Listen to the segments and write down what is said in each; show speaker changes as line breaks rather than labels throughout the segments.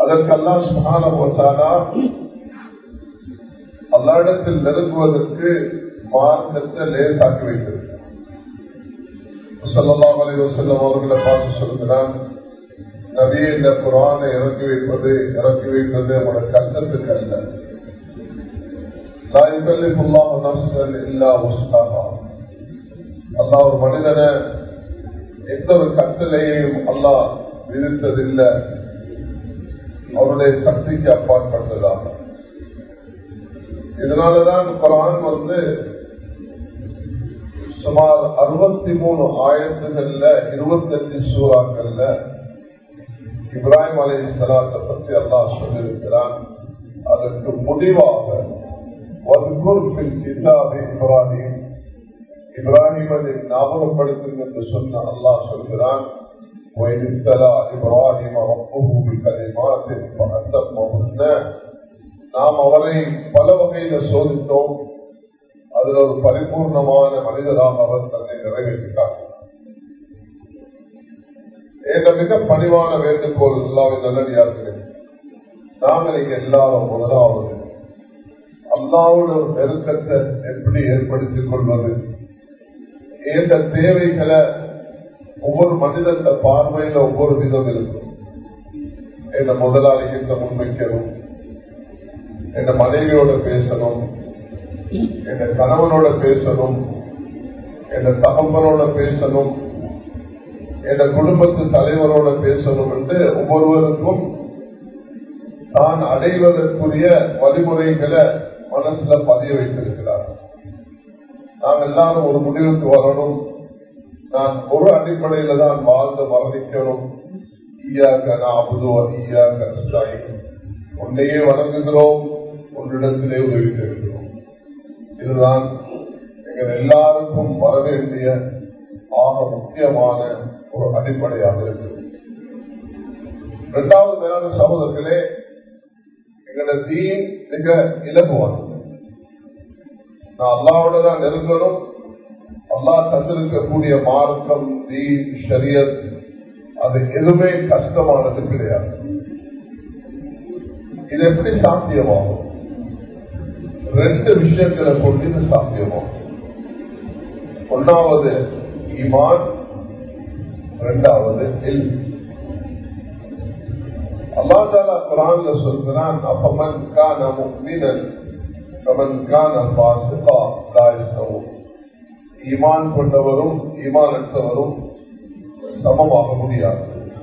அதற்கெல்லாம் சுகான போட்டானா அல்லாடத்தில் நெருங்குவதற்கு மார்க்கத்தை லேசாக்கி வைத்திருக்கிறார் சொல்லலாம் அலைவசல்லம் அவர்களை பார்த்து சொல்கிறான் நபிய இந்த குரானை இறக்கி வைப்பது இறக்கி வைப்பது அவனோட கஷ்டத்துக்கு அல்ல அல்லா ஒரு மனிதனை எந்த ஒரு கட்டளையையும் அல்லாஹ் விதித்ததில்லை அவருடைய சக்திக்கு அப்பாற்பட்டதாக இதனாலதான் குரான் வந்து சுமார் அறுபத்தி மூணு ஆயிரத்துகள்ல இருபத்தஞ்சு சூறாக்கள்ல இப்ராஹிம் அலி சலாத்தை பற்றி அல்லா சொல்லியிருக்கிறான் அதற்கு முடிவாக இப்ராஹிம் இப்ராஹிம் அதை ஞாபகப்படுத்தும் என்று சொன்ன அல்லாஹ் சொல்கிறான் இப்ராஹிம் நாம் அவரை பல வகையில சோதித்தோம் அதுல ஒரு பரிபூர்ணமான மனிதராக அவர் தன்னை நிறைவேற்றினார் என்ற மிக பணிவான வேண்டுகோள் எல்லாரும் நல்லடியார்களே நாங்கள் இங்க எல்லாரும் முதலாவது அல்லாவோட ஒரு நெருக்கத்தை எப்படி ஏற்படுத்திக் கொள்வது என்ற தேவைகளை ஒவ்வொரு மனிதன் பார்வையில ஒவ்வொரு விதம் இருக்கும் என்ற முதலாளிகிட்ட முன்வைக்கணும் என் மனைவியோட பேசணும் என் கணவனோட பேசணும் என் தகப்பனோட பேசணும் என் குடும்பத்து தலைவரோட பேசணும் என்று ஒவ்வொருவருக்கும் தான் அடைவதற்குரிய வழிமுறைகளை மனசுல பதிய வைத்திருக்கிறார் நாம் எல்லாரும் ஒரு முடிவுக்கு வரணும் நான் ஒரு அடிப்படையில தான் வாழ்ந்து மரணிக்கணும் ஈயாக நாபுதோ ஈயாக உன்னையே வணங்குகிறோம் உன்னிடத்திலே உதவி தேடுகிறோம் இதுதான் எங்கள் எல்லாருக்கும் வர வேண்டிய ஆக முக்கியமான ஒரு அடிப்படையாக இருக்கிறது இரண்டாவது மேலான சகோதரர்களே எங்களோட தீன் மிக இலகுவானது நான் அல்லாவோட தான் நெருங்கணும் அல்லா தந்திருக்கக்கூடிய மார்க்கம் தீன் ஷரியத் அது எதுவுமே கஷ்டமானது கிடையாது இது எப்படி சாத்தியமாகும் ரெண்டு விஷயங்களை கொண்டு இது சாத்தியமாகும் ஒன்னாவது ஈமான் ரெண்டாவது எல் அல்லா தாலா குரான்ல சொல்கிறான் அப்பமன் கான முக்மினன் கமன் கான பாசிகா லாயிஸ்தவும் ஈமான் கொண்டவரும் ஈமான் அற்றவரும் சமமாக முடியாது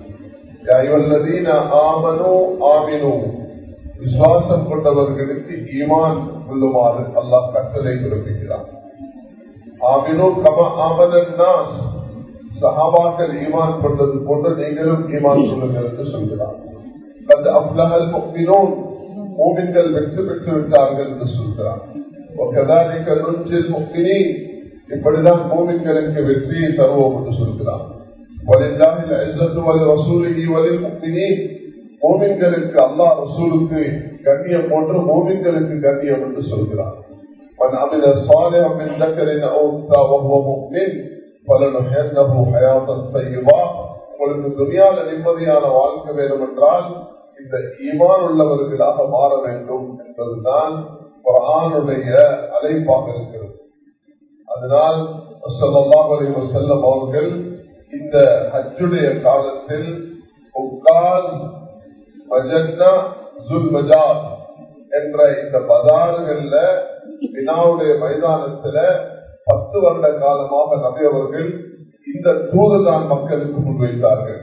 ஆமனோ ஆமினோ விசுவாசம் கொண்டவர்களுக்கு ஈமான் கொள்ளுமாறு அல்லாஹ் கட்டளை பிறப்பிக்கிறான் ஆமினோ கம ஆமனன் சஹாபாக்கள் ஈமான் கொண்டது போன்று நீங்களும் ஈமான் கொள்ளுங்கள் என்று சொல்கிறார் அது அப்லகல் முக்மினோன் மூமின்கள் வெற்றி பெற்று விட்டார்கள் என்று சொல்கிறார் இப்படிதான் மூமின்களுக்கு வெற்றியை தருவோம் என்று சொல்கிறார் மோமின்களுக்கு அல்லா ரசூலுக்கு கண்ணியம் போன்று மோமின்களுக்கு கண்ணியம் என்று சொல்கிறார் உங்களுக்கு துணியால நிம்மதியான வாழ்க்கை வேணும் என்றால் இந்த ஈமான் உள்ளவர்களாக மாற வேண்டும் என்பதுதான் ஒரு ஆணுடைய அழைப்பாக இருக்கிறது அதனால் செல்லம் அவர்கள் இந்த ஹஜ்ஜுடைய காலத்தில் உக்கால் மஜன்னா ஜுல் மஜார் என்ற இந்த பதாறுகள்ல வினாவுடைய மைதானத்துல பத்து வருட காலமாக நபி அவர்கள் இந்த தூதுதான் மக்களுக்கு முன்வைத்தார்கள்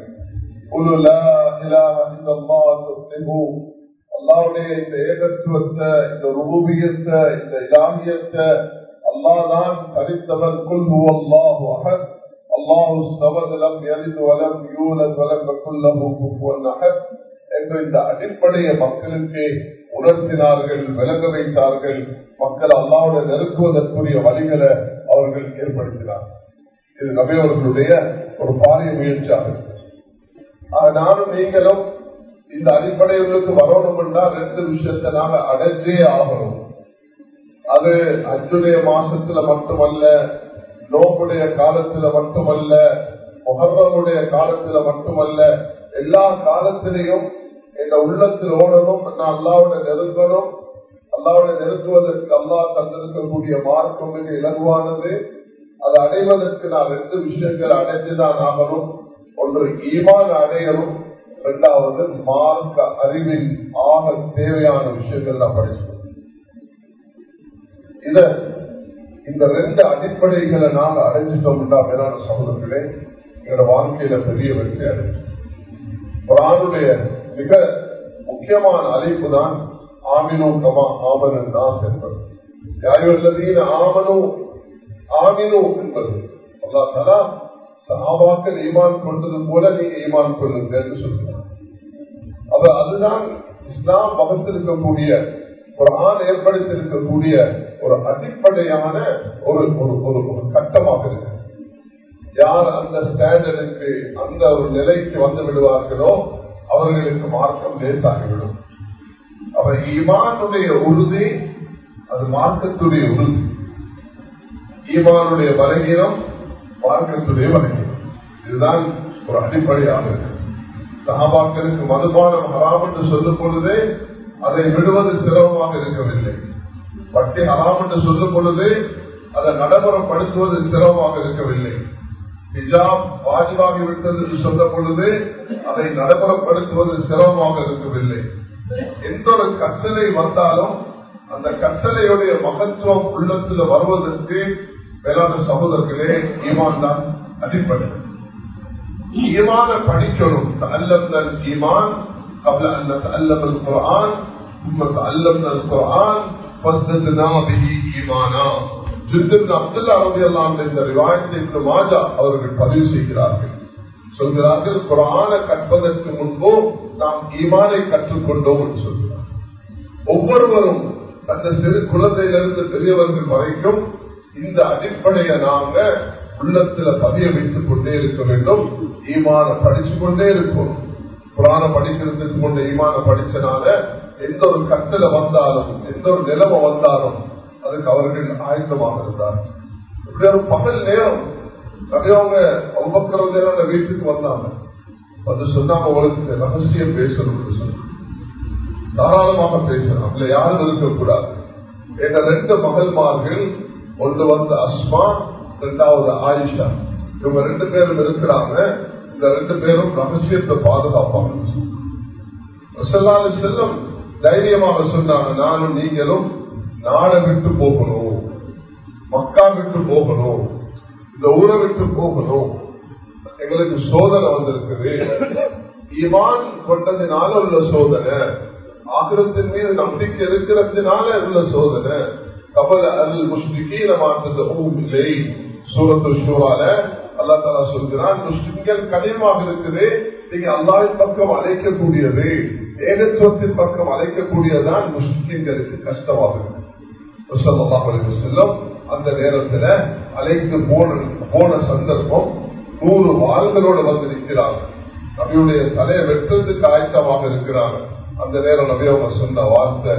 அல்லாவுடைய இந்த ஏகத்துவத்தை இந்த ரூபியத்தை இந்த இலாமியத்தை அல்லாதான் தனித்தவன் குல்ஹு அல்லாஹு அஹத் அல்லாஹு சமது லம் யலித் வலம் யூலத் வலம் யகுல் லஹு குஃபுவன் அஹத் என்ற இந்த அடிப்படையை மக்களுக்கு உணர்த்தினார்கள் விளங்க வைத்தார்கள் மக்கள் அல்லாவோட நெருக்குவதற்குரிய வழிகளை அவர்கள் ஏற்படுத்தினார் இது நபி அவர்களுடைய ஒரு பாரிய முயற்சியாக நானும் நீங்களும் இந்த அடிப்படைகளுக்கு வரணும் என்றால் ரெண்டு விஷயத்தை நாங்க அடைஞ்சே ஆகணும் அது அச்சுடைய மாசத்துல மட்டுமல்ல நோக்குடைய காலத்துல மட்டுமல்ல முகர்வனுடைய காலத்துல மட்டுமல்ல எல்லா காலத்திலையும் என் உள்ளத்தில் ஓடணும் நான் அல்லாவோட நெருங்கணும் அல்லாவோட நெருங்குவதற்கு அல்லா தந்திருக்கக்கூடிய மார்க்கம் மிக இலகுவானது அதை அடைவதற்கு நான் ரெண்டு விஷயங்கள் அடைந்துதான் ஆகணும் ஒன்று ஈமான் அடையணும் இரண்டாவது மார்க்க அறிவின் ஆக தேவையான விஷயங்கள் நான் படிச்சோம் இத இந்த ரெண்டு அடிப்படைகளை நாங்க அடைஞ்சிட்டோம்னா மேலான சகோதரர்களே எங்களோட வாழ்க்கையில பெரிய வெற்றி அடைஞ்சோம் குரானுடைய மிக முக்கியமான அழைப்பு தான் ஆமினோ கமா ஆமனன் தான் என்பது யாயுள்ளதீன ஆமனோ ஆமினோ என்பது அல்லா தலா சஹாபாக்கள் ஈமான் கொண்டது போல நீங்க ஈமான் கொள்ளுங்க என்று சொல்கிறார் அப்ப அதுதான் இஸ்லாம் வகுத்திருக்கக்கூடிய ஒரு ஆண் ஏற்படுத்தியிருக்கக்கூடிய ஒரு அடிப்படையான ஒரு ஒரு ஒரு கட்டமாக இருக்கு யார் அந்த ஸ்டாண்டர்டுக்கு அந்த ஒரு நிலைக்கு வந்து விடுவார்களோ அவர்களுக்கு மார்க்கம் லேசாகிவிடும் அப்ப ஈமானுடைய உறுதி அது மார்க்கத்துடைய உறுதி ஈமானுடைய பலகீனம் மார்க்கத்துடைய பலகீனம் இதுதான் ஒரு அடிப்படையாக இருக்கு சகாபாக்களுக்கு மதுபானம் ஹராம் என்று சொல்லும் பொழுதே அதை விடுவது சிரமமாக இருக்கவில்லை வட்டி ஹராம் என்று சொல்லும் பொழுது அதை நடைமுறைப்படுத்துவது சிரமமாக இருக்கவில்லை ஹிஜாப் வாஜிபாகி விட்டது என்று சொல்ல பொழுது அதை நடைமுறைப்படுத்துவது சிரமமாக இருக்கவில்லை எந்த ஒரு கட்டளை வந்தாலும் அந்த கட்டளையுடைய மகத்துவம் உள்ளத்தில் வருவதற்கு வேளாண் சகோதரர்களே ஈமான் தான் அடிப்படை ஈமான படிக்கணும் அல்லம் ஈமான் قبل أن نتألم القرآن ثم تعلمنا القرآن فازددنا به إيمانا ஜித்தின் அப்துல்லா ரவி அல்லாம் என்ற ரிவாயத்தை மாஜா அவர்கள் பதிவு செய்கிறார்கள் சொல்கிறார்கள் குரான கற்பதற்கு முன்போ நாம் ஈமானை கற்றுக்கொண்டோம் என்று சொல்கிறார் ஒவ்வொருவரும் அந்த சிறு குழந்தையிலிருந்து பெரியவர்கள் வரைக்கும் இந்த அடிப்படையை நாங்க உள்ளத்துல பதிய வைத்துக் கொண்டே இருக்க வேண்டும் ஈமான படிச்சு கொண்டே இருக்கும் புராண படிக்கிறதுக்கு கொண்ட ஈமான படிச்சனால எந்த ஒரு கட்டளை வந்தாலும் எந்த ஒரு நிலைமை வந்தாலும் அதுக்கு அவர்கள் ஆயத்தமாக இருந்தார் இப்படி ஒரு பகல் நேரம் நிறையவங்க ஒவ்வொரு நேரம் வீட்டுக்கு வந்தாங்க வந்து சொன்னாங்க உங்களுக்கு ரகசியம் பேசணும்னு சொன்னாங்க தாராளமாக பேசலாம் இல்ல யாரும் இருக்கக்கூடாது எங்க ரெண்டு மகள்மார்கள் ஒன்று வந்து அஸ்மா இரண்டாவது ஆயிஷா இவங்க ரெண்டு பேரும் இருக்கிறாங்க இந்த ரெண்டு பேரும் ரகசியத்தை பாதுகாப்பாங்க செல்லும் தைரியமாக சொன்னாங்க நானும் நீங்களும் நாடை விட்டு போகணும் மக்கா விட்டு போகணும் இந்த ஊரை விட்டு போகணும் எங்களுக்கு சோதனை வந்திருக்குது ஈமான் கொண்டதினால உள்ள சோதனை ஆக்கிரத்தின் மீது நம்பிக்கை இருக்கிறதுனால உள்ள சோதனை கபல அல் முஸ்லிகீன மாற்றது இல்லை சூரத்து சூறால அல்லா தாலா சொல்கிறான் முஸ்லிம்கள் கடினமாக இருக்குது நீங்க அல்லாவின் பக்கம் அழைக்கக்கூடியது ஏகத்துவத்தின் பக்கம் அழைக்கக்கூடியதுதான் முஸ்லிம்களுக்கு கஷ்டமாக இருக்கு செல்லும் அந்த நேரத்துல அழைத்து போன போன சந்தர்ப்பம் நூறு வாள்களோடு வந்து நிற்கிறாங்க நபியுடைய தலையை வெட்டுறதுக்கு ஆயத்தமாக இருக்கிறாங்க அந்த நேரம் நபி அவங்க சொன்ன வார்த்தை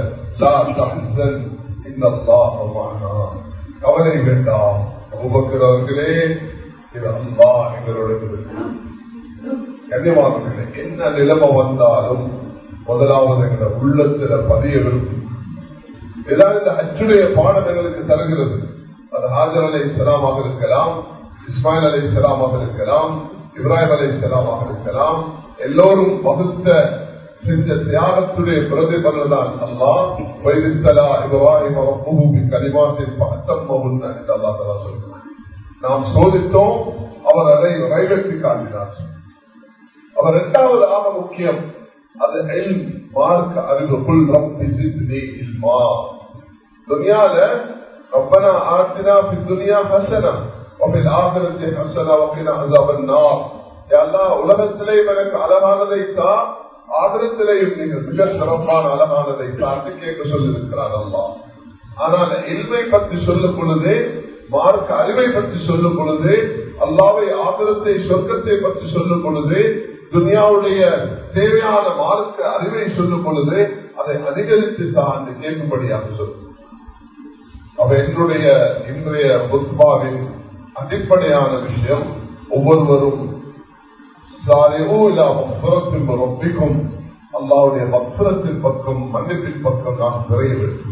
கவலை வேண்டாம் உபக்கிறவர்களே இது அல்லா எங்களோட கண்ணியமானவர்களே என்ன நிலைமை வந்தாலும் முதலாவது எங்களோட உள்ளத்துல பதிய விரும்பும் ஏதாவது இந்த அச்சுடைய பாடம் எங்களுக்கு தருகிறது அது ஹாஜர் அலை இஸ்லாமாக இருக்கலாம் இஸ்மாயில் அலை இஸ்லாமாக இருக்கலாம் இப்ராஹிம் அலை இஸ்லாமாக இருக்கலாம் எல்லோரும் வகுத்த செஞ்ச தியாகத்துடைய பிரதிபலன் தான் அல்லா வைதித்தலா இப்ராஹிம் பூமி கனிமாத்தின் பத்தம் என்று அல்லா தலா சொல்கிறார் நாம் சோதித்தோம் அவர் அதை நிறைவேற்றி காட்டினார் அவர் இரண்டாவது ஆக முக்கியம் அது மார்க் அறிவுக்குள் ரப்பி சித்னி இல்மா துனியால ربنا آتنا في الدنيا حسنة وفي الآخرة حسنة وقنا عذاب النار يا الله உலகத்திலே எனக்கு அழகானதை தா ஆதரத்திலேயும் நீங்கள் மிக சிறப்பான அழகானதை தாட்டு கேட்க சொல்லியிருக்கிறார் அல்லா ஆனால் இல்மை பற்றி சொல்லும் பொழுது மார்க்க அறிவை பற்றி சொல்லும் பொழுது அல்லாவை ஆதரத்தை சொர்க்கத்தை பற்றி சொல்லும் பொழுது துனியாவுடைய தேவையான மார்க்க அறிவை சொல்லும் பொழுது அதை அதிகரித்து தான் கேட்கும்படியாக சொல்லும் அவ என்னுடைய இன்றைய புத்பாவின் அடிப்படையான விஷயம் ஒவ்வொருவரும் ரொப்பிக்கும் அல்லாவுடைய மக்சரத்தின் பக்கம் மன்னிப்பின் பக்கம் நாம் விரைய வேண்டும்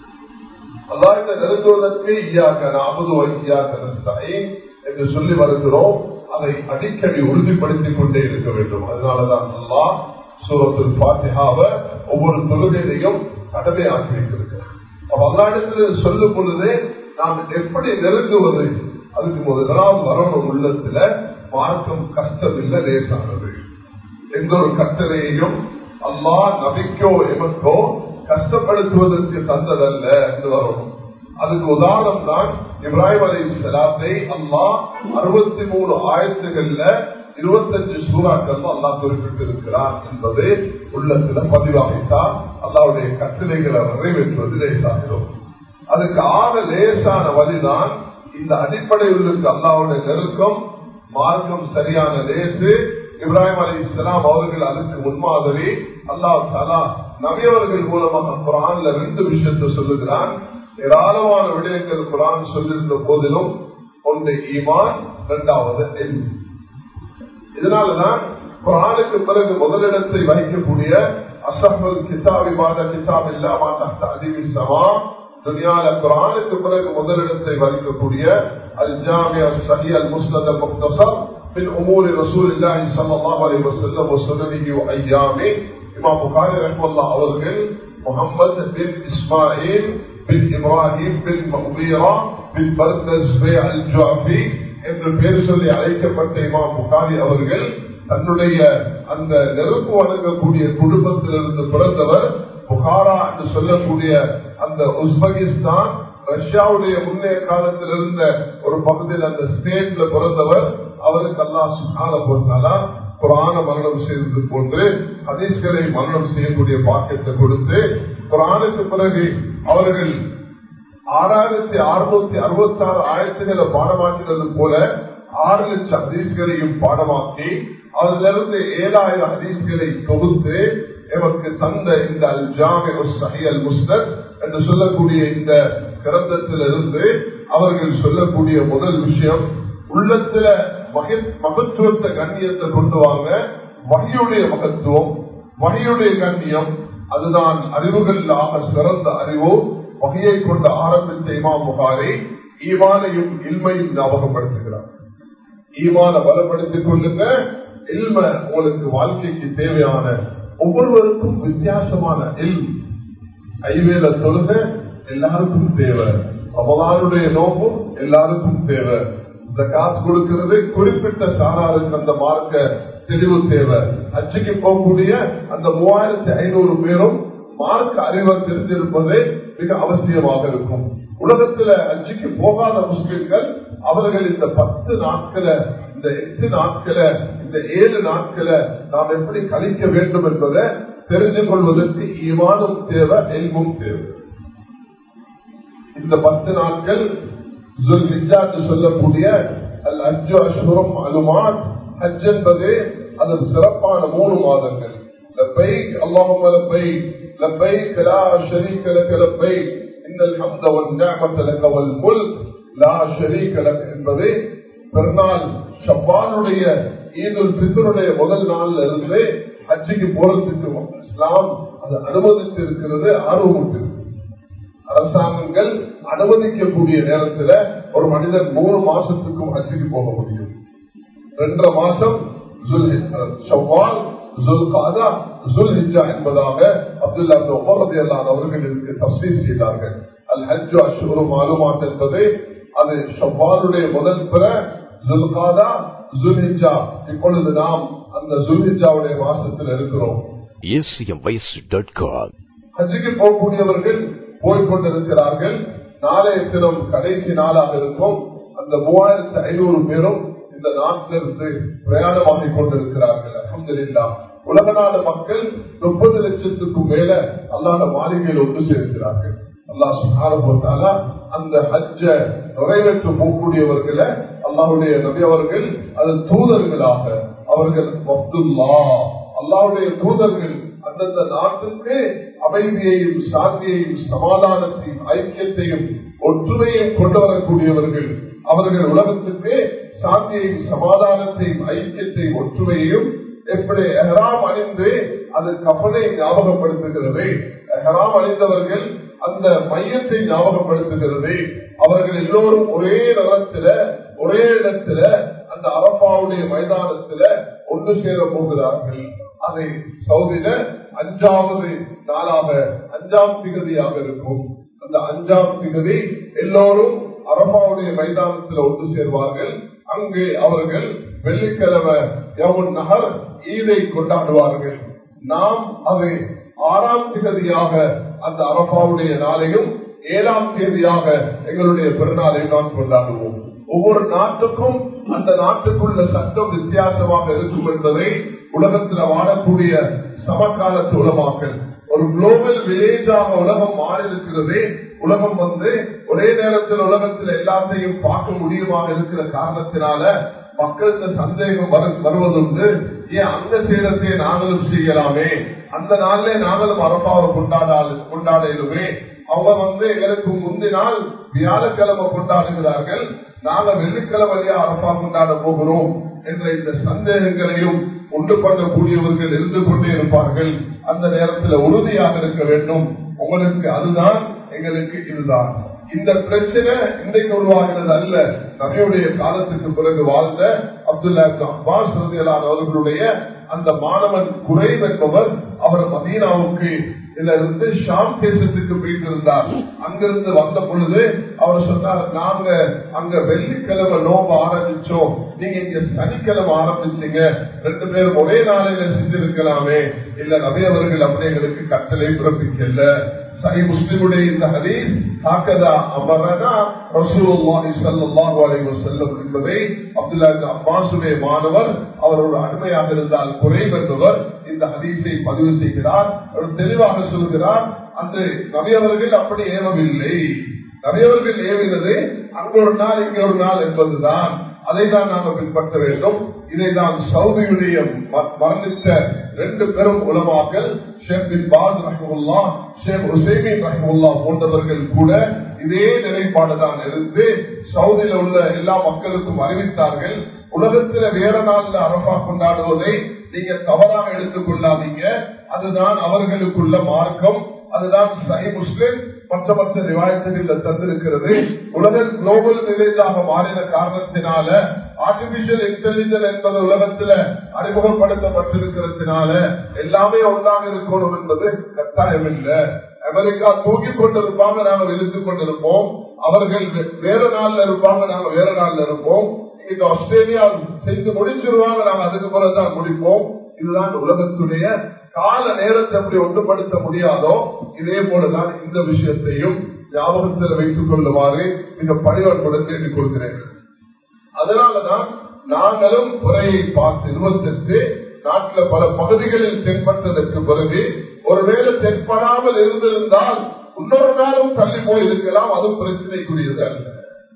அல்லா இந்த நெருங்குவதற்கு ஈயாக நாமது வையாக என்று சொல்லி வருகிறோம் அதை அடிக்கடி உறுதிப்படுத்திக் கொண்டே இருக்க வேண்டும் அதனாலதான் அல்லா சூரத்தில் பாத்தியாவ ஒவ்வொரு தொழுகையிலையும் கடமையாக்கி வைத்திருக்கிறார் அப்ப அல்லாடத்தில் சொல்லும் பொழுது நாம் எப்படி நெருங்குவது அதுக்கு முதலாம் வரணும் உள்ளத்துல மார்க்கம் கஷ்டம் இல்லை லேசானது எந்த ஒரு கட்டளையையும் அல்லா நபிக்கோ எமக்கோ கஷ்டப்படுத்துவதற்கு தந்ததல்ல என்று வரணும் அதுக்கு உதாரணம் தான் இப்ராஹிம் அலி சலாத்தை அல்லா அறுபத்தி மூணு ஆயிரத்துகள்ல இருபத்தஞ்சு சூறாக்கள் அல்லா குறிப்பிட்டிருக்கிறார் என்பது உள்ளத்துல பதிவாகித்தான் அல்லாவுடைய கட்டளைகளை நிறைவேற்றுவது லேசாகிறோம் அதுக்கு ஆக லேசான வழிதான் இந்த அடிப்படைகளுக்கு அல்லாவுடைய நெருக்கம் மார்க்கம் சரியான லேசு இப்ராஹிம் அலி இஸ்லாம் அவர்கள் அதுக்கு முன்மாதிரி அல்லாஹ் தாலா நவியவர்கள் மூலமாக குரான்ல ரெண்டு விஷயத்தை சொல்லுகிறான் ஏராளமான விடயங்கள் குரான் சொல்லியிருந்த போதிலும் ஒன்று ஈமான் இரண்டாவது எல் இதனாலதான் குரானுக்கு பிறகு முதலிடத்தை வகிக்கக்கூடிய அசம்பல் கிதாபிபாத கிதாப் இல்லாம அதிவி சமா துனியால குரானுக்கு பிறகு முதலிடத்தை வகிக்கக்கூடிய அல் ஜாமியா சஹி அல் முஸ்லத் அல் முக்தசர் من امور رسول الله صلى الله عليه وسلم وسننه وايامه امام بخاري رحمه الله அவர்கள் முகமது பின் இஸ்மாயில் பின் இப்ராஹிம் பின் மஹீரா பின் பர்தஸ் பே அல் ஜாஃபி என்று பேர் சொல்லி அழைக்கப்பட்ட இமாம் புகாரி அவர்கள் தன்னுடைய அந்த நெருப்பு வழங்கக்கூடிய குடும்பத்திலிருந்து பிறந்தவர் புகாரா என்று சொல்லக்கூடிய அந்த உஸ்பெகிஸ்தான் ரஷ்யாவுடைய முன்னைய காலத்தில் இருந்த ஒரு பகுதியில் அந்த ஸ்டேட்ல பிறந்தவர் அவருக்கு அல்லா சுகார போட்டாலா குரான மரணம் செய்தது போன்று ஹதீஸ்களை மரணம் செய்யக்கூடிய பாக்கியத்தை கொடுத்து குரானுக்கு பிறகு அவர்கள் ஆறாயிரத்தி அறுநூத்தி அறுபத்தி ஆறு ஆயிரத்துகளை பாடமாக்கினது போல ஆறு லட்சம் ஹதீஸ்களையும் பாடமாக்கி அதிலிருந்து ஏழாயிரம் ஹதீஸ்களை தொகுத்து எமக்கு தந்த இந்த அல் ஜாமி சஹி அல் முஸ்தர் என்று சொல்லக்கூடிய இந்த கிரந்தத்திலிருந்து அவர்கள் சொல்லக்கூடிய முதல் விஷயம் உள்ளத்துல மகத்துவத்தை கண்ணியத்தை கொண்டு வாங்க வகையுடைய மகத்துவம் வகையுடைய கண்ணியம் அதுதான் அறிவுகளாக சிறந்த அறிவோ வகையை கொண்டு ஆரம்பித்த இமாம் புகாரி ஈமானையும் இல்மையும் ஞாபகப்படுத்துகிறார் ஈமான பலப்படுத்திக் கொள்ளுங்க இல்ம உங்களுக்கு வாழ்க்கைக்கு தேவையான ஒவ்வொருவருக்கும் வித்தியாசமான இல் ஐவேல தொழுக எல்லாருக்கும் தேவை அவதாருடைய நோக்கம் எல்லாருக்கும் தேவை இந்த காசு கொடுக்கிறது குறிப்பிட்ட சாராருக்கு அந்த மார்க்க தெளிவு தேவை அச்சுக்கு போகக்கூடிய அந்த மூவாயிரத்தி ஐநூறு பேரும் மார்க்க அறிவை தெரிஞ்சிருப்பது மிக அவசியமாக இருக்கும் உலகத்துல அச்சுக்கு போகாத முஸ்லிம்கள் அவர்கள் இந்த பத்து நாட்களை இந்த எட்டு நாட்களை இந்த ஏழு நாட்களை நாம் எப்படி கழிக்க வேண்டும் என்பதை தெரிந்து கொள்வதற்கு ஈமானும் தேவை எல்மும் தேவை இந்த பத்து நாட்கள் சொல்லக்கூடிய அல் அஜு அஷ்வரம் அலுமான் ஹஜ் என்பது அது சிறப்பான மூணு மாதங்கள் لبيك اللهم لبيك لبيك لا شريك لك لبيك إن الحمد والنعمة لك والملك لا شريك لك என்பது பெருநாள் ஷப்பானுடைய ஈதுல் பித்தருடைய முதல் நாள்ல இருந்து ஹஜ்ஜிக்கு போறதுக்கு இஸ்லாம் அது அனுமதித்து இருக்கிறது ஆர்வம் அரசாங்கங்கள் அனுமதிக்கக்கூடிய நேரத்துல ஒரு மனிதன் மூணு மாசத்துக்கும் ஹஜ்ஜுக்கு போக முடியும் ரெண்டரை மாசம் என்பதாக அப்துல்லா அவர்கள் இதுக்கு தப்சீல் செய்தார்கள் அல் ஹஜ் அஷ்ஹுரு மாலுமாட் என்பது அது ஷவ்வாலுடைய முதல் பிற ஜுல்காதா ஜுல்ஹிஜா இப்பொழுது நாம் அந்த ஜுல்ஹிஜாவுடைய மாசத்தில் இருக்கிறோம் ஹஜ்ஜுக்கு போகக்கூடியவர்கள் போய்கொண்டிருக்கிறார்கள் நாளைய தினம் கடைசி நாளாக இருக்கும் அந்த மூவாயிரத்தி ஐநூறு பேரும் இந்த நாட்டிலிருந்து பிரயாணமாகிக் கொண்டிருக்கிறார்கள் அஹமதுல்லா உலக நாடு மக்கள் முப்பது லட்சத்துக்கும் மேல அல்லாத மாளிகையில் ஒன்று சேர்க்கிறார்கள் அல்லா சுகாரா அந்த ஹஜ்ஜ நிறைவேற்ற போகக்கூடியவர்களை அல்லாவுடைய நபி அவர்கள் அது தூதர்களாக அவர்கள் அப்துல்லா அல்லாவுடைய தூதர்கள் அந்தந்த நாட்டுக்கு அமைதியையும் சாந்தியையும் சமாதானத்தையும் ஐக்கியத்தையும் ஒற்றுமையும் கொண்டு வரக்கூடியவர்கள் அவர்கள் உலகத்துக்கு சாந்தியையும் சமாதானத்தையும் ஐக்கியத்தையும் ஒற்றுமையையும் எப்படி எஹராம் அணிந்து அது கப்பலை ஞாபகப்படுத்துகிறது எஹராம் அணிந்தவர்கள் அந்த மையத்தை ஞாபகப்படுத்துகிறது அவர்கள் எல்லோரும் ஒரே நிலத்துல ஒரே இடத்துல அந்த அரப்பாவுடைய மைதானத்துல ஒன்று சேர போகிறார்கள் அதை சவுதியில அஞ்சாவது நாளாக அஞ்சாம் திகதியாக இருக்கும் அந்த அஞ்சாம் திகதி எல்லோரும் அரபாவுடைய மைதானத்தில் ஒன்று சேர்வார்கள் அங்கே அவர்கள் வெள்ளிக்கிழமை யமுன் நகர் ஈதை கொண்டாடுவார்கள் நாம் அதை ஆறாம் திகதியாக அந்த அரபாவுடைய நாளையும் ஏழாம் தேதியாக எங்களுடைய பெருநாளை நாம் கொண்டாடுவோம் ஒவ்வொரு நாட்டுக்கும் அந்த நாட்டுக்குள்ள சட்டம் வித்தியாசமாக இருக்கும் என்பதை உலகத்தில் வாழக்கூடிய சமகாலத்து உலமாக்கல் ஒரு குளோபல் வில்லேஜாக உலகம் மாறி இருக்கிறது உலகம் வந்து ஒரே நேரத்தில் உலகத்தில் எல்லாத்தையும் பார்க்க முடியுமாக இருக்கிற காரணத்தினால மக்களுக்கு சந்தேகம் வருவதுண்டு ஏன் அந்த சேதத்தை நாங்களும் செய்யலாமே அந்த நாள்ல நாங்களும் அரப்பாவை கொண்டாடாது கொண்டாடுமே அவங்க வந்து எங்களுக்கு முந்தினால் வியாழக்கிழமை கொண்டாடுகிறார்கள் நாங்க வெள்ளிக்கிழமையா அரப்பா கொண்டாட போகிறோம் என்ற இந்த சந்தேகங்களையும் உண்டு பண்ணக்கூடியவர்கள் இருந்து கொண்டே இருப்பார்கள் அந்த நேரத்தில் உறுதியாக இருக்க வேண்டும் உங்களுக்கு அதுதான் எங்களுக்கு இதுதான் இந்த பிரச்சனை இன்றைக்கு உருவாகிறது அல்ல நபியுடைய காலத்துக்கு பிறகு வாழ்ந்த அப்துல்லா அப்பாஸ் அவர்களுடைய அந்த மாணவன் குறைவு என்பவர் அவர் மதீனாவுக்கு இதுல இருந்து ஷாம் தேசத்துக்கு போயிட்டு இருந்தார் அங்கிருந்து வந்த பொழுது அவர் சொன்னார் நாங்க அங்க வெள்ளிக்கிழமை நோம்ப ஆரம்பிச்சோம் நீங்க இங்க சனிக்கிழமை ஆரம்பிச்சீங்க ரெண்டு பேரும் ஒரே நாளையில செஞ்சிருக்கலாமே இல்ல நபியவர்கள் அப்படி எங்களுக்கு கட்டளை பிறப்பிக்கல சரி முஸ்லிமுடைய இந்த ஹதீஸ் ஹாக்கதா அமரனா ரசூலுல்லாஹி ஸல்லல்லாஹு அலைஹி வஸல்லம் என்பதை அப்துல்லா இப்னு அப்பாஸுடைய மாணவர் அவரோட அடிமையாக இருந்தால் குறைப் என்பவர் இந்த ஹதீஸை பதிவு செய்கிறார் அவர் தெளிவாக சொல்கிறார் அந்த நபியவர்கள் அப்படி ஏவவில்லை நபியவர்கள் ஏவினது அங்கு ஒரு நாள் இங்கே ஒரு நாள் என்பதுதான் அதை தான் நாங்கள் பின்பற்ற வேண்டும் இதை தான் சவுதியுடைய மரணித்த ரெண்டு பெரும் உலமாக்கள் ஷேக் பின் பாஸ் ரஹமுல்லா ஷேக் ஹுசைமின் ரஹமுல்லா போன்றவர்கள் கூட இதே நிலைப்பாடுதான் இருந்து சவுதியில உள்ள எல்லா மக்களுக்கும் அறிவித்தார்கள் உலகத்துல வேற நாள்ல அரபா கொண்டாடுவதை நீங்க தவறாக எடுத்துக் கொள்ளாதீங்க அதுதான் அவர்களுக்குள்ள மார்க்கம் அதுதான் சஹி முஸ்லிம் மற்ற மற்ற ரிவாயத்துகள் தந்திருக்கிறது உலக குளோபல் வில்லேஜாக மாறின காரணத்தினால ஆர்டிபிஷியல் இன்டெலிஜென்ஸ் என்பது உலகத்துல அறிமுகப்படுத்தப்பட்டிருக்கிறதுனால எல்லாமே ஒன்றாக இருக்கணும் என்பது கட்டாயம் இல்லை அமெரிக்கா தூக்கி கொண்டிருப்பாங்க நாங்க விழுந்து கொண்டிருப்போம் அவர்கள் வேற நாள்ல இருப்பாங்க நாங்க வேற நாள்ல இருப்போம் இங்க ஆஸ்திரேலியா செஞ்சு முடிச்சிருவாங்க நாங்க அதுக்கு பிறகுதான் முடிப்போம் இதுதான் உலகத்துடைய கால நேரத்தை எப்படி ஒன்றுபடுத்த முடியாதோ இதே போலதான் இந்த விஷயத்தையும் ஞாபகத்தில் வைத்துக் கொள்ளுமாறு மிக பணிவன்புடன் கேட்டுக் கொள்கிறேன் அதனாலதான் நாங்களும் குறையை பார்த்து இருபத்தெட்டு நாட்டில் பல பகுதிகளில் தென்பட்டதற்கு பிறகு ஒருவேளை தென்படாமல் இருந்திருந்தால் இன்னொரு நாளும் தள்ளி போயிருக்கலாம் அதுவும் பிரச்சனைக்குரியது அல்ல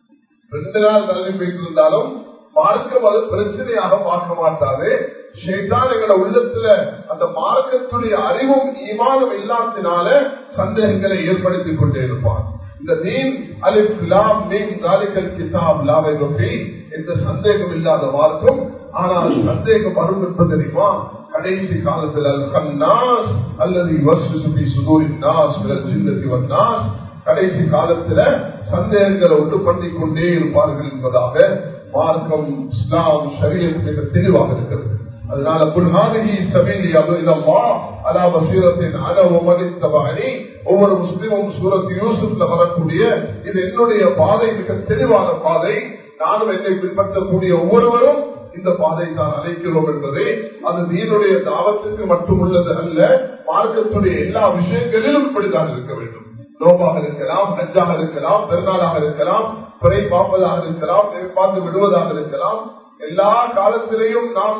ரெண்டு நாள் தள்ளி போயிருந்தாலும் மார்க்கம் அது பிரச்சனையாக பார்க்க மாட்டாது ஷேதான் எங்களோட உள்ளத்துல அந்த மார்க்கத்துடைய அறிவும் ஈமானம் இல்லாத்தினால சந்தேகங்களை ஏற்படுத்திக் கொண்டே இருப்பான் இந்த நீன் அலிப் லாம் நீம் தாலிகல் கிதாப் லாவை பற்றி எந்த சந்தேகம் இல்லாத மார்க்கம் ஆனால் சந்தேகம் வரும் என்பது தெரியுமா கடைசி காலத்தில் அல் கன்னாஸ் அல்லது யுவசுபி சுதூரின் நாஸ் ஜில்லதி வன்னாஸ் கடைசி காலத்துல சந்தேகங்களை உண்டு பண்ணி கொண்டே இருப்பார்கள் என்பதாக மார்க்கம் இஸ்லாம் ஷரியத் மிக தெளிவாக இருக்கிறது அதனால புல்ஹாதிகி சபீலி அபுதல்லா அலா பசீரத்தின் அனவமனித்தவாணி ஒவ்வொரு முஸ்லிமும் சூரத் யூசுப்ல வரக்கூடிய இது என்னுடைய பாதை மிக தெளிவான பாதை நானும் என்னை பின்பற்றக்கூடிய ஒவ்வொருவரும் இந்த பாதை தான் அழைக்கிறோம் என்பது அது நீனுடைய தாவத்துக்கு மட்டும் உள்ளது அல்ல மார்க்கத்துடைய எல்லா விஷயங்களிலும் இப்படித்தான் இருக்க வேண்டும் நோபாக இருக்கலாம் ஹஜ்ஜாக இருக்கலாம் பெருநாளாக இருக்கலாம் பிறை பார்ப்பதாக இருக்கலாம் பார்த்து விடுவதாக இருக்கலாம் எல்லா காலத்திலையும் நாம்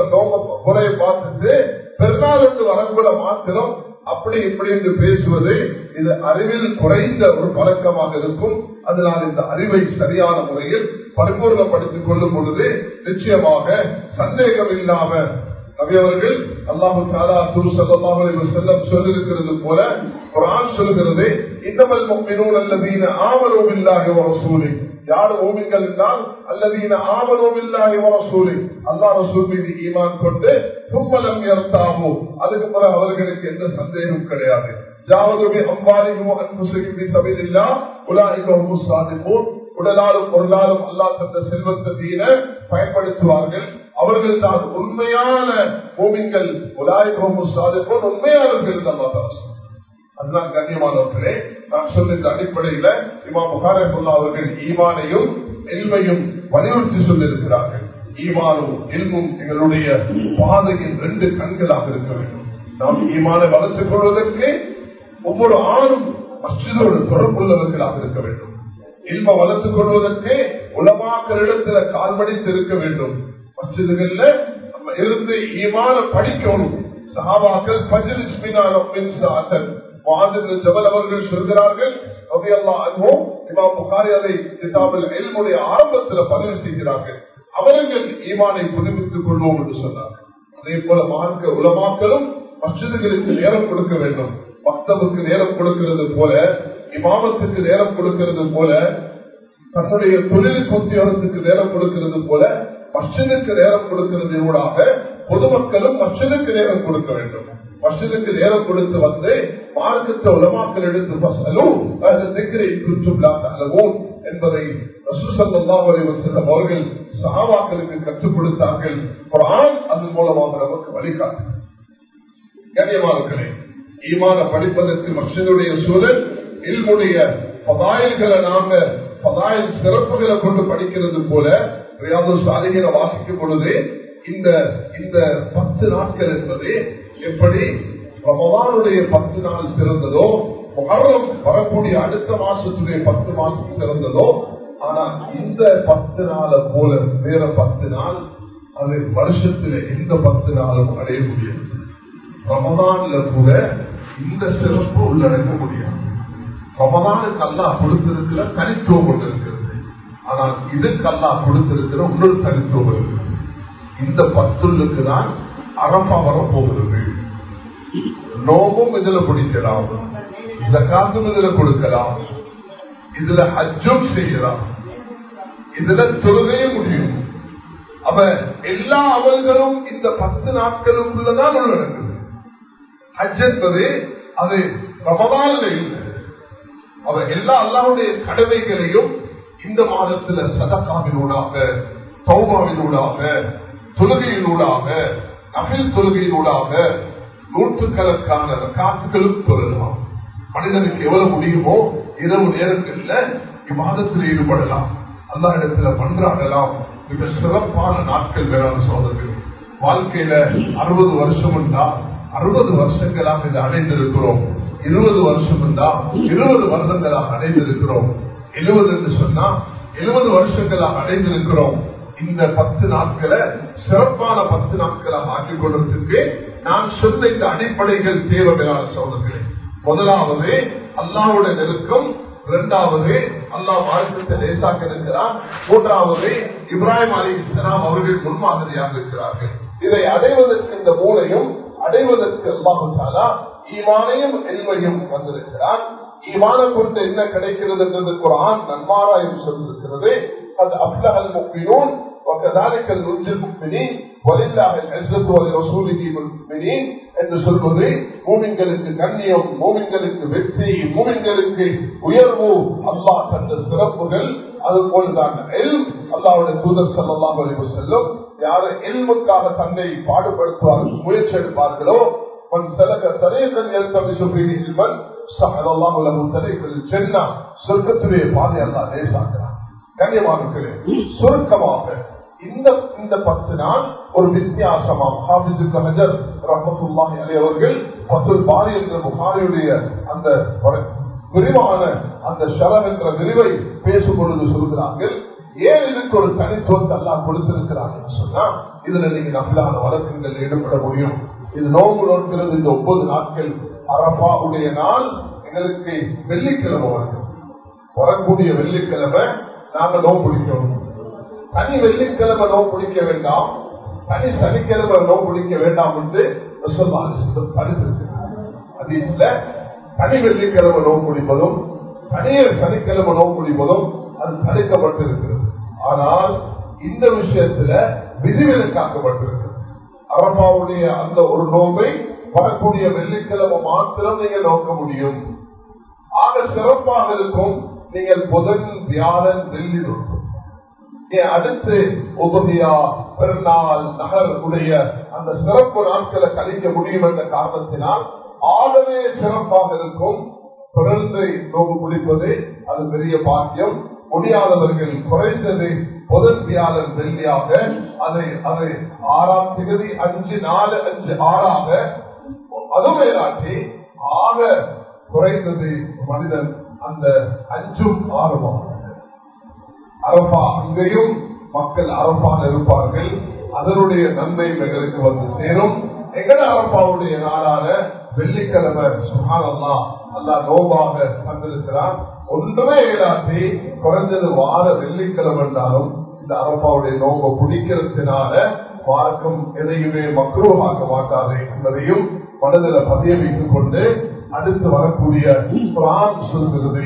குறையை பார்த்துட்டு பெருநாள் என்று வரக்குள்ள மாத்திரம் அப்படி இப்படி என்று பேசுவது இது அறிவில் குறைந்த ஒரு பழக்கமாக இருக்கும் அதனால் இந்த அறிவை சரியான முறையில் பரிபூர்ணப்படுத்திக் கொள்ளும் பொழுது நிச்சயமாக சந்தேகம் இல்லாம நபியவர்கள் அல்லாஹு தாலா துரு சல்லாஹு செல்லம் சொல்லிருக்கிறது போல குரான் சொல்கிறது இன்னமல் முக்மினூன் அல்லதீன ஆமலோ இல்லாக ஒரு சூழல் யார் ஓமிங்கள் என்றால் அல்லது ஆவணோமில்லாய் ரசூலி அல்லா ரசூல் மீது ஈமான் கொண்டு தும்மலம் இறந்தாமோ அதுக்கு பிறகு அவர்களுக்கு எந்த சந்தேகம் கிடையாது ஜாவதுமே அம்பாரிகமோ அன்பு செய்யும் சபையில்லா உலாய்கோ சாதிப்போம் உடலாலும் பொருளாலும் அல்லா தந்த செல்வத்தை தீர பயன்படுத்துவார்கள் அவர்கள் தான் உண்மையான பூமிங்கள் உலாய்கோ சாதிப்போம் உண்மையானவர்கள் அல்லா தான் அதுதான் கண்ணியமானவர்களே நான் சொன்ன இந்த அடிப்படையில இமா முகாரபுல்லா அவர்கள் ஈமானையும் எல்மையும் வலியுறுத்தி சொல்லியிருக்கிறார்கள் ஈமானும் எல்மும் எங்களுடைய பாதையின் ரெண்டு கண்களாக இருக்க வேண்டும் நாம் ஈமானை வளர்த்துக் கொள்வதற்கு ஒவ்வொரு ஆணும் மஸ்ஜிதோடு தொடர்புள்ளவர்களாக இருக்க வேண்டும் இல்ம வளர்த்துக் கொள்வதற்கு உலமாக்களிடத்துல கால்படித்து இருக்க வேண்டும் மஸ்ஜிதுகள்ல நம்ம இருந்து ஈமான படிக்கணும் சஹாபாக்கள் பஜில் ஜபல் அவர்கள் சொல்கிறார்கள் ஆரம்பத்தில் பதிவு செய்கிறார்கள் அவர்கள் ஈமானை புதுப்பித்துக் கொள்வோம் என்று சொன்னார் அதே போல மார்க்க உலமாக்களும் மசிதுகளுக்கு நேரம் கொடுக்க வேண்டும் பக்தவுக்கு நேரம் கொடுக்கிறது போல இமாமத்துக்கு நேரம் கொடுக்கிறது போல தன்னுடைய தொழிலுக்கு உத்தியோகத்துக்கு நேரம் கொடுக்கிறது போல மஸ்ஜிதுக்கு நேரம் கொடுக்கிறது ஊடாக பொதுமக்களும் மஸ்ஜிதுக்கு நேரம் கொடுக்க வேண்டும் மஸ்ஜிதுக்கு நேரம் கொடுத்து வந்து மார்க்கத்தை உலமாக்கள் எடுத்து பசலும் என்பதை அவர்கள் சகாவாக்களுக்கு கற்றுக் கொடுத்தார்கள் அதன் மூலமாக நமக்கு வழிகாட்டு கண்ணியமானே ஈமான படிப்பதற்கு மற்றனுடைய சூழல் இல்முடைய பதாயல்களை நாங்க பதாயல் சிறப்புகளை கொண்டு படிக்கிறது போல ரியாது சாதிகளை வாசிக்கும் பொழுது இந்த இந்த பத்து நாட்கள் என்பது எப்படி ரமவானுடைய பத்து நாள் சிறந்ததோ மகரம் வரக்கூடிய அடுத்த மாசத்துடைய பத்து மாசம் சிறந்ததோ ஆனா இந்த பத்து நாளை போல வேற பத்து நாள் அது வருஷத்துல எந்த பத்து நாளும் அடைய முடியாது ரமதான்ல கூட இந்த சிறப்பு உள்ளடக்க முடியாது ரமதானுக்கு அல்லா கொடுத்திருக்கிற தனித்துவம் கொண்டு இருக்கிறது ஆனால் இதுக்கு அல்லா கொடுத்திருக்கிற இன்னொரு தனித்துவம் இருக்கிறது இந்த பத்துள்ளுக்கு தான் அரப்பா வரப்போகிறது நோவும் இதுல பிடிக்கலாம் இந்த காத்தும் இதுல கொடுக்கலாம் இதுல ஹஜ்ஜும் செய்யலாம் இதுல தொழுகையும் முடியும் அவ எல்லா அமல்களும் இந்த பத்து நாட்களுக்குள்ளதான் உள்ளடங்குது ஹஜ் என்பது அது ரமதானில் இல்லை அவ எல்லா அல்லாவுடைய கடமைகளையும் இந்த மாதத்துல சதக்காவினூடாக சௌபாவினூடாக தொழுகையினூடாக அகில் தொழுகையினூடாக நூற்றுக்கணக்கான காத்துகளும் பெறலாம் மனிதனுக்கு எவ்வளவு முடியுமோ இரவு நேரங்கள்ல இம்மாதத்தில் ஈடுபடலாம் அல்லா இடத்துல மன்றாடலாம் மிக சிறப்பான நாட்கள் வேளாண் சோதர்கள் வாழ்க்கையில அறுபது வருஷம் உண்டா அறுபது வருஷங்களாக இதை அடைந்திருக்கிறோம் இருபது வருஷம் இருந்தா இருபது வருடங்களாக அடைந்திருக்கிறோம் எழுபது என்று சொன்னா எழுபது வருஷங்களாக அடைந்திருக்கிறோம் இந்த பத்து நாட்களை சிறப்பான பத்து நாட்களாக ஆக்கிக் கொள்வதற்கு நான் சொன்ன இந்த அடிப்படைகள் தேவையான சோதர்களே முதலாவது அல்லாவுடைய நெருக்கம் இரண்டாவது அல்லாஹ் வாழ்க்கை லேசாக இருக்கிறார் மூன்றாவது இப்ராஹிம் அலி இஸ்லாம் அவர்கள் முன்மாதிரியாக இருக்கிறார்கள் இதை அடைவதற்கு இந்த மூலையும் அடைவதற்கு அல்லாஹாலா ஈமானையும் எல்மையும் வந்திருக்கிறார் ஈமான குறித்து என்ன கிடைக்கிறது என்றது குரான் நன்மாராயம் சொல்லிருக்கிறது அது அப்லஹல் முக்மினூன் وكذلك ننجي المؤمنين ولله العزة ولرسوله المؤمنين என்று சொல்வது மூமின்களுக்கு கண்ணியம் மூமின்களுக்கு வெற்றி மூமின்களுக்கு உயர்வு அல்லாஹ் தந்த சிறப்புகள் அது போலதான் அல்லாவுடைய தூதர் சல்லாஹ் அலைவு செல்லும் யாரு எல்முக்காக தன்னை பாடுபடுத்துவார்கள் முயற்சி எடுப்பார்களோ من سلك طريقا يلتمس فيه علما سهل الله له طريق الجنه சொர்க்கத்துடைய பாதை அல்லாஹ் லேசாக்குறான் கண்ணியமானே சுருக்கமாக இந்த இந்த பத்து நாள் ஒரு வித்தியாசமாக ஹாபிசுக்கு ஹஜர் ரஹமத்துல்லாஹி அலி அவர்கள் பசுல் பாரி என்ற புகாரியுடைய அந்த விரிவான அந்த ஷரம் என்ற விரிவை பேசும் பொழுது சொல்கிறார்கள் ஏன் இதுக்கு ஒரு தனித்துவத்தை எல்லாம் கொடுத்திருக்கிறார்கள் சொன்னா இதுல நீங்க நம்பிலான வழக்கங்கள் ஈடுபட முடியும் இது நோம்பு நோக்கிறது இந்த ஒன்பது நாட்கள் அரபாவுடைய நாள் எங்களுக்கு வெள்ளிக்கிழமை வருது வரக்கூடிய வெள்ளிக்கிழமை நாங்க நோம்பு பிடிக்கணும் தனி வெள்ளிக்கிழமை நோம்பு பிடிக்க வேண்டாம் தனி சனிக்கிழமை நோம்பு பிடிக்க வேண்டாம் என்று அதீஸ்ல தனி வெள்ளிக்கிழமை நோம்பு பிடிப்பதும் தனிய சனிக்கிழமை நோம்பு பிடிப்பதும் அது தடுக்கப்பட்டிருக்கிறது ஆனால் இந்த விஷயத்துல விதிவிலக்காக்கப்பட்டிருக்கிறது அரபாவுடைய அந்த ஒரு நோம்பை வரக்கூடிய வெள்ளிக்கிழமை மாத்திரம் நீங்க நோக்க முடியும் ஆக சிறப்பாக இருக்கும் நீங்கள் புதன் வியாழன் வெள்ளி நோக்கம் ஏன் அடுத்து உபதியா பெருநாள் நகர் உடைய அந்த சிறப்பு நாட்களை கழிக்க முடியும் என்ற காரணத்தினால் ஆகவே சிறப்பாக இருக்கும் தொடர்ந்து நோக்கு குடிப்பது அது பெரிய பாக்கியம் முடியாதவர்கள் குறைந்தது முதல் வியாழன் வெள்ளியாக அதை அதை ஆறாம் திகதி அஞ்சு நாலு அஞ்சு ஆறாக அதுவே நாட்டி ஆக குறைந்தது மனிதன் அந்த அஞ்சும் ஆறுமாக அரபா அங்கேயும் மக்கள் அரபால் இருப்பார்கள் அதனுடைய நன்மை எங்களுக்கு வந்து சேரும் எங்கட அரபாவுடைய நாளான வெள்ளிக்கிழமை சுகானல்லா அல்லா நோபாக தந்திருக்கிறான் ஒன்றுமே இல்லாட்டி குறைஞ்சது வார வெள்ளிக்கிழமை என்றாலும் இந்த அரபாவுடைய நோம்பை பிடிக்கிறதுனால மார்க்கம் எதையுமே மக்ரூவாக்க மாட்டாது என்பதையும் மனதில் பதிய வைத்துக் கொண்டு அடுத்து வரக்கூடிய குரான் சொல்கிறது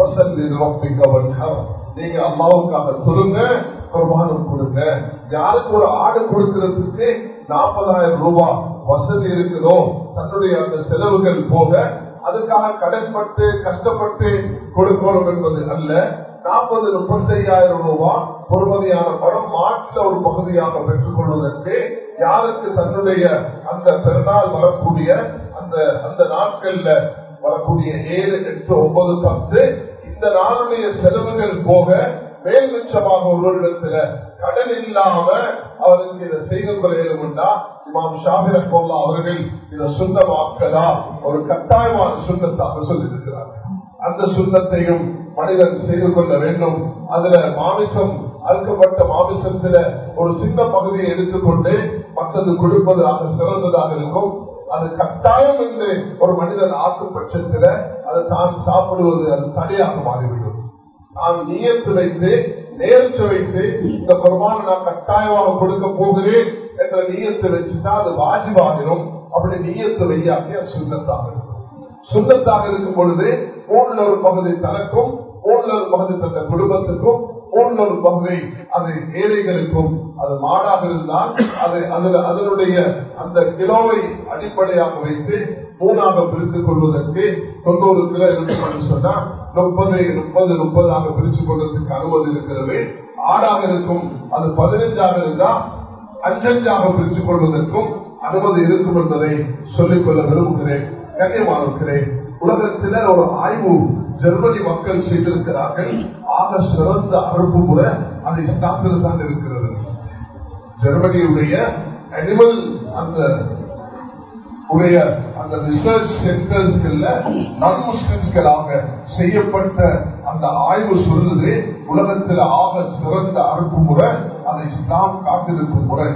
நீங்க அம்மாவுக்காக சொல்லுங்க குர்பானம் கொடுங்க யாருக்கு ஒரு ஆடு கொடுக்கிறதுக்கு நாற்பதாயிரம் ரூபாய் வசதி இருக்குதோ தன்னுடைய அந்த செலவுகள் போக அதுக்காக கடன்பட்டு கஷ்டப்பட்டு கொடுக்கணும் என்பது அல்ல நாற்பது முப்பத்தி ஐயாயிரம் ரூபாய் பொறுமதியான பணம் மாற்ற ஒரு பகுதியாக பெற்றுக் கொள்வதற்கு யாருக்கு தன்னுடைய அந்த பெருநாள் வரக்கூடிய அந்த அந்த நாட்கள்ல வரக்கூடிய ஏழு எட்டு ஒன்பது பத்து இந்த நாளுடைய செலவுகள் போக மேல் மிச்சமாக ஒருவரிடத்துல கடன் இல்லாம அவருக்கு இதை செய்து கொள்ளையிலும்டா இமாம் ஷாபிர கோல்லா அவர்கள் இதை சுத்தமாக்கதா ஒரு கட்டாயமான சுண்ணத்தாக சொல்லியிருக்கிறார் அந்த சுண்ணத்தையும் மனிதன் செய்து கொள்ள வேண்டும் அதுல மாமிசம் அறுக்கப்பட்ட மாமிசத்துல ஒரு சின்ன பகுதியை எடுத்துக்கொண்டு மற்றது கொடுப்பதாக சிறந்ததாக இருக்கும் அது கட்டாயம் என்று ஒரு மனிதன் ஆக்கும் பட்சத்துல அதை தான் சாப்பிடுவது அது தடையாக மாறிவிடும் நான் நியத்து வைத்து நேர்ச்சி வைத்து இந்த குர்பான நான் கட்டாயமாக கொடுக்க போகிறேன் என்ற நீயத்தை வச்சுட்டா அது வாஜிவாகிடும் அப்படி நீயத்து வையாக்கி அது சுண்ணத்தாக இருக்கும் சுண்ணத்தாக இருக்கும் பொழுது மூணுல ஒரு பகுதி தனக்கும் மூணுல ஒரு பகுதி தந்த குடும்பத்துக்கும் மூணுல ஒரு பகுதி அது ஏழைகளுக்கும் அது மாடாக இருந்தால் அது அதுல அதனுடைய அந்த கிலோவை அடிப்படையாக வைத்து மூணாக பிரித்துக் கொள்வதற்கு தொண்ணூறு கிலோ இருக்கு சொன்னா முப்பது முப்பது முப்பதாக பிரித்துக் கொள்வதற்கு அனுமதி இருக்கிறது ஆடாக இருக்கும் அது பதினைஞ்சாக இருந்தா அஞ்சஞ்சாக பிரித்துக் கொள்வதற்கும் அனுமதி இருக்கும் என்பதை சொல்லிக் கொள்ள விரும்புகிறேன் கண்ணியமானவர்களே உலகத்தில ஒரு ஆய்வு ஜெர்மனி மக்கள் செய்திருக்கிறார்கள் ஆக சிறந்த அறுப்பு முறை அது இஸ்லாத்தில் தான் இருக்கிறது ஜெர்மனியுடைய அனிமல் அந்த உடைய அந்த ரிசர்ச் சென்டர்ஸ்கள்ல நான் முஸ்லிம்ஸ்களாக செய்யப்பட்ட அந்த ஆய்வு சொல்லுது உலகத்தில் ஆக சிறந்த அறுப்பு முறை அதை இஸ்லாம் காத்திருக்கும் முறை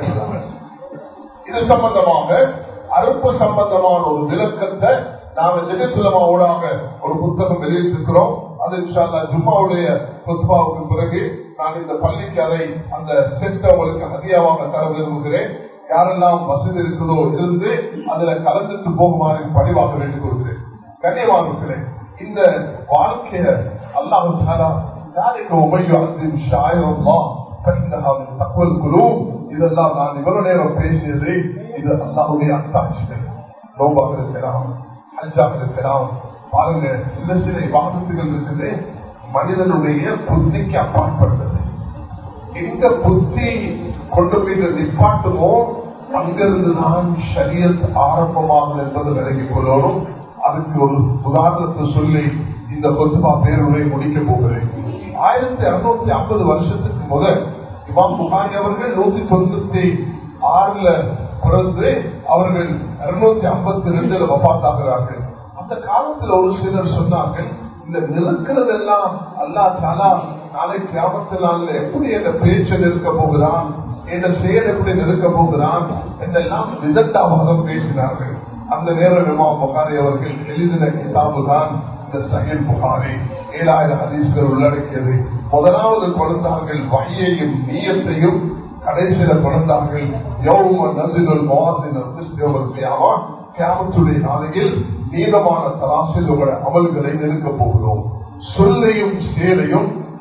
இது சம்பந்தமாக அறுப்பு சம்பந்தமான ஒரு விளக்கத்தை நாம ஜெகத்துலமா ஊடாக ஒரு புத்தகம் வெளியிட்டிருக்கிறோம் அது இன்ஷால்லா ஜும்மாவுடைய புத்பாவுக்கு பிறகு நான் இந்த பள்ளிக்கு அதை அந்த செட்டை உங்களுக்கு ஹதியாவாக தர விரும்புகிறேன் யாரெல்லாம் வசதி இருக்குதோ இருந்து அதுல கலந்துட்டு போகுமாறு பணிவாக வேண்டிக் கொள்கிறேன் கண்ணியமானவர்களே இந்த வாழ்க்கைய அல்லாஹு தாலா யாருக்கு உபயோகத்தின் ஷாயிரம்மா தகவல் குழு இதெல்லாம் நான் இவ்வளவு நேரம் பேசியது இது அல்லாஹுடைய அத்தாட்சிகள் நோபாக இருக்கலாம் ஹஜ்ஜாக இருக்கலாம் பாருங்க சில சில வாதத்துகள் இருக்குது மனிதனுடைய புத்திக்கு அப்பாற்பட்டது எங்க புத்தி கொண்டு போய் நிப்பாட்டுமோ அங்கிருந்து தான் ஷரியத் ஆரம்பமாகும் என்பது விலகிக் கொள்ளணும் அதுக்கு ஒரு உதாரணத்தை சொல்லி இந்த கொத்துமா பேருரை முடிக்க போகிறேன் ஆயிரத்தி அறுநூத்தி ஐம்பது வருஷத்துக்கு முதல் இமாம் புகாரி அவர்கள் நூத்தி தொண்ணூத்தி ஆறுல பிறந்து அவர்கள் இருநூத்தி ஐம்பத்தி ரெண்டுல வபாத்தாகிறார்கள் அந்த காலத்துல ஒரு சிலர் சொன்னார்கள் இந்த நிற்கிறதெல்லாம் அல்லா தாலா நாளைக்கு கிராமத்தினால எப்படி என்ற பேச்சு நிற்க போகிறான் என்ற செயல் எப்படி நிற்க போகிறான் என்றெல்லாம் விதத்தாமாக பேசினார்கள் அந்த நேரம் இமாம் புகாரி அவர்கள் எழுதின கிதாபு தான் இந்த சஹில் புகாரி ஏழாயிரம் ஹதீஸ்கள் உள்ளடக்கியது முதலாவது கொடுத்தார்கள் வகையையும் நீயத்தையும் கடைசியில கொடுத்தார்கள் யௌம நசிலுல் மவாசின் கிராமத்துடைய நாளையில் நீளமான தராசில் உங்களோட அமல்களை நிற்க போகிறோம் சொல்லையும் செயலையும்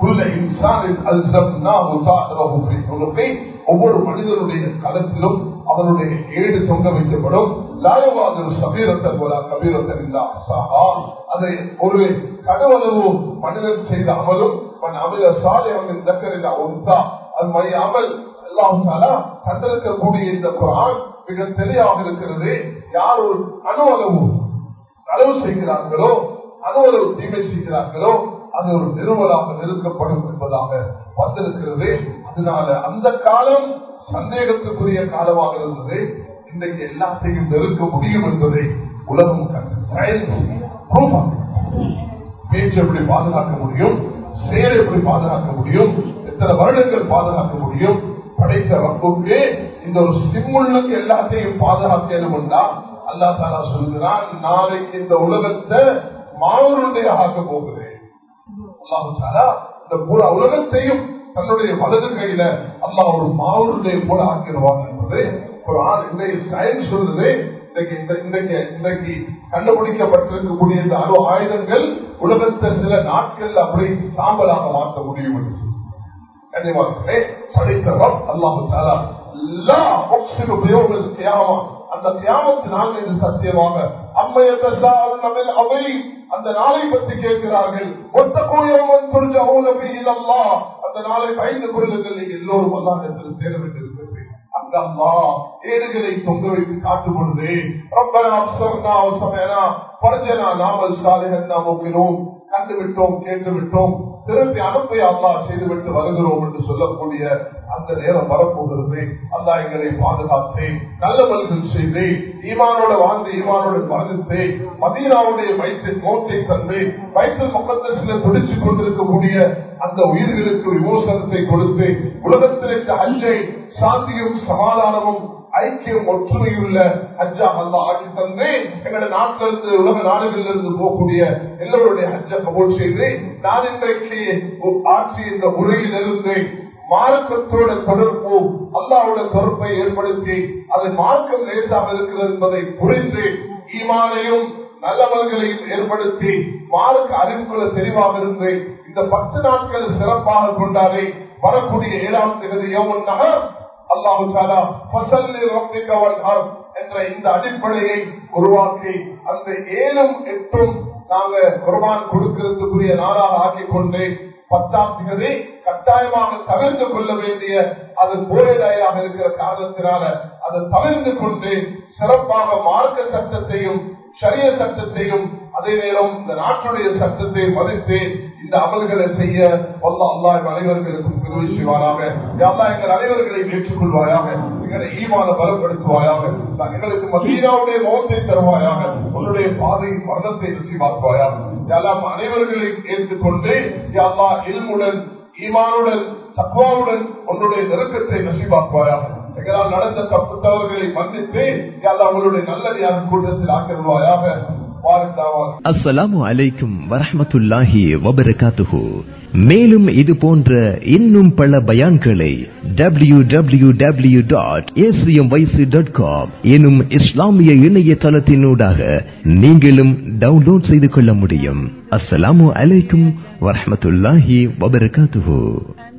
குல்ல இன்சானின் அல்சம்னாஹு தாஹிரஹு ஃபீ உனுகி ஒவ்வொரு மனிதனுடைய களத்திலும் அவனுடைய ஏடு தொங்க வைக்கப்படும் லாயவாதம் சபீரத்தை போல கபீரத்தை இல்லா சஹா அதை ஒரு கடவுளவு மனிதன் செய்த அமலும் மன் அமில சாலையவன் தக்கரில் ஒன்றா அது மை அமல் அல்லாஹாலா தந்திருக்கக்கூடிய இந்த குரான் மிக தெளிவாக இருக்கிறது யார் ஒரு அணு அளவு அளவு செய்கிறார்களோ அணு அளவு தீமை செய்கிறார்களோ அது ஒரு நிறுவலாக நிறுக்கப்படும் என்பதாக வந்திருக்கிறது அதனால அந்த காலம் சந்தேகத்துக்குரிய காலமாக இருந்தது இன்றைக்கு எல்லாத்தையும் நெருக்க முடியும் என்பதை உலகம் கண்டு சயின்ஸ் proof ஆகுது. பேச்சு எப்படி பாதுகாக்க முடியும் செயல் எப்படி பாதுகாக்க முடியும் எத்தனை வருடங்கள் பாதுகாக்க முடியும் படைத்த ரப்புக்கு இந்த ஒரு சிம்முள்ளுக்கு எல்லாத்தையும் பாதுகாக்கணும்னா அல்லா தாலா சொல்கிறான் நாளைக்கு இந்த உலகத்தை மாவுருடைய ஆக்க போகிறேன் அல்லாஹு தாலா இந்த பூரா உலகத்தையும் தன்னுடைய வலது கையில அல்லாஹ் ஒரு மாவுருடைய போல ஆக்கிடுவாங்க என்பது ஒரு ஆள் இன்றைய சயின்ஸ் சொல்றது இன்றைக்கு இந்த- இன்றைக்கு இன்றைக்கு கண்டுபிடிக்கப்பட்டிருக்கக்கூடிய இந்த அணு ஆயுதங்கள் உலகத்தை சில நாட்கள் அப்படி சாம்பலாக மாற்ற முடியும் என்று சொல்லி. கண்ணியமானவர்களே, படைத்தவர் அல்லாஹு தாலா லா உக்ஸிமு பியௌமில் கியாமா. அந்த கியாமத்து நாள் என்று சத்தியமாக அம்மையத்தால் நபில் அவை அந்த நாளை பற்றி கேட்கிறார்கள் ஒத்த கோயவன் துர்ஜகூன பிஹிலல்லா அந்த நாளை பயந்து கொள்ளுங்கள் நீங்கள் எல்லோரும் அல்லாஹ் சேர வேண்டியிருக்கிறது அங்க அல்லா ஏடுகளை தொங்க வைத்து காட்டும் பொழுது ரப்பனா அப்சர்னா அவசமேனா பரிஜனா நாமல் சாலிஹன் நாமோக்கினோம் கண்டு விட்டோம் கேட்டு விட்டோம் திருப்பி அனுப்பி அல்லா செய்துவிட்டு வருகிறோம் என்று சொல்லக்கூடிய அந்த நேரம் வரப்போகிறது அல்லா எங்களை பாதுகாத்து நல்லவர்கள் செய்து ஈமானோட வாழ்ந்து ஈமானோட மறந்து மதீனாவுடைய வயிற்றை மோட்டை தந்து வயிற்று முகத்தில் துடிச்சுக் கொண்டிருக்கக்கூடிய அந்த உயிர்களுக்கு விமோசனத்தை கொடுத்து உலகத்திற்கு அஞ்சை சாந்தியும் சமாதானமும் ஐக்கியம் ஒற்றுமையுள்ள ஹஜ்ஜா அல்லா ஆக்கி தந்து எங்களுடைய நாட்டிலிருந்து உலக நாடுகளில் இருந்து போகக்கூடிய எல்லோருடைய ஹஜ்ஜ கபோல் செய்து நான் இன்றைக்கு ஆட்சி இந்த உரையில் இருந்து மார்க்கத்தோட தொடர்பு அல்லாவோட தொடர்பை ஏற்படுத்தி அது மார்க்கம் லேசாக இருக்கிறது என்பதை புரிந்து ஈமானையும் நல்லவர்களையும் ஏற்படுத்தி மார்க்க அறிவுக்குள்ள தெளிவாக இருந்து இந்த பத்து நாட்கள் சிறப்பாக கொண்டாடி வரக்கூடிய ஏழாம் தேதி யோமன் நகர் அல்லாஹு தாலா ஃபஸல்லி ரப்பிக வன்ஹர் என்ற இந்த அடிப்படையை உருவாக்கி அந்த ஏழும் எட்டும் நாங்க குர்பான் கொடுக்கிறதுக்குரிய நாளாக ஆக்கிக் கொண்டு பத்தாம் தேதி கட்டாயமாக தவிர்த்து கொள்ள வேண்டிய அது போராயாக இருக்கிற காரணத்தினால அதை தவிர்த்து கொண்டு சிறப்பாக மார்க்க சட்டத்தையும் சரிய சட்டத்தையும் அதே நேரம் இந்த நாட்டுடைய சட்டத்தை மதித்து இந்த அமல்களை செய்ய வல்ல அல்லாஹ் எங்கள் அனைவர்களுக்கும் பெருமை செய்வாராக அல்லா எங்கள் அனைவர்களை ஏற்றுக்கொள்வாயாக எங்களை ஈமான பலப்படுத்துவாயாக எங்களுக்கு மதீனாவுடைய முகத்தை தருவாயாக உன்னுடைய பாதை மரணத்தை ருசிவாக்குவாயாக எல்லாம் அனைவர்களையும் ஏற்றுக்கொண்டு அல்லா இல்முடன் ஈமானுடன் தத்வாவுடன் உன்னுடைய நெருக்கத்தை நசிவாக்குவாயாக எங்களால் நடந்த தப்பு தவறுகளை மன்னித்து அல்லா உங்களுடைய நல்லடியாக கூட்டத்தில் ஆக்கிடுவாயாக வாழ்த்தாவாக
அஸ்ஸலாமு அலைக்கும் வரஹ்மத்துல்லாஹி வபரகாத்துஹு மேலும் இது போன்ற இன்னும் பல பயான்களை W W W dot dot com எனும் இஸ்லாமிய இணையதளத்தினூடாக நீங்களும் டவுன்லோட் செய்து கொள்ள முடியும் அஸ்ஸலாமு அலைக்கும் வரஹ்மத்துல்லாஹி வபரகாத்துஹு